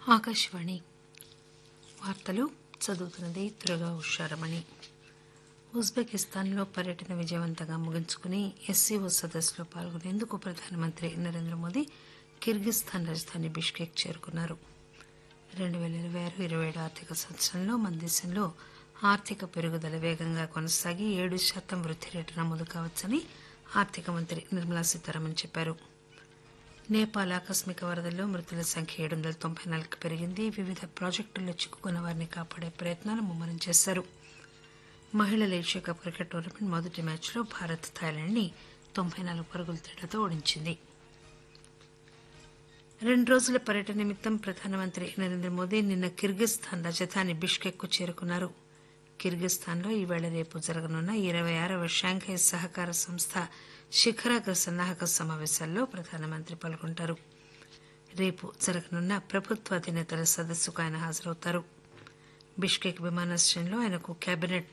ఆకాశవాణి వార్తలు చదువుతున్నది దుర్గా ఉషారమణి ఉజ్బెకిస్తాన్లో పర్యటన విజయవంతంగా ముగించుకుని ఎస్సీఓ సదస్సులో పాల్గొనేందుకు ప్రధానమంత్రి నరేంద్ర మోదీ కిర్గిస్థాన్ రాజధాని బిష్కెక్ చేరుకున్నారు రెండు పేల ఇరవై ఆరు ఇరవై ఏడు ఆర్థిక సంవత్సరంలో మన దేశంలో ఆర్థిక పెరుగుదల వేగంగా కొనసాగి ఏడు శాతం వృద్ది రేటు నమోదు కావచ్చని ఆర్థిక మంత్రి నిర్మలా సీతారామన్ చెప్పారు నేపాల్ ఆకస్మిక వరదల్లో మృతుల సంఖ్య ఏడు వందల తొంభై నాలుగుకు పెరిగింది వివిధ ప్రాజెక్టుల్లో చిక్కుకున్న వారిని కాపాడే ప్రయత్నాలు ముమ్మరం చేశారు మహిళల ఏషియా కప్ క్రికెట్ టోర్నమెంట్ మొదటి మ్యాచ్లో భారత్ థాయిలాండ్ ని తొంభై నాలుగు పరుగుల తేడాతో ఓడించింది రెండు రోజుల పర్యటన నిమిత్తం ప్రధానమంత్రి నరేంద్ర మోదీ నిన్న కిర్గిస్థాన్ రాజధాని బిష్కెక్ కు చేరుకున్నారు కిర్గిస్థాన్లో ఈవేళ రేపు జరగనున్న ఇరవై ఆరవ షాంఘై సహకార సంస్థ శిఖరాగ్ర సన్నాహక సమావేశాల్లో ప్రధానమంత్రి పాల్గొంటారు రేపు జరగనున్న ప్రభుత్వాధినేతల సదస్సుకు ఆయన హాజరవుతారు బిష్కెక్ విమానాశ్రయంలో ఆయనకు కేబినెట్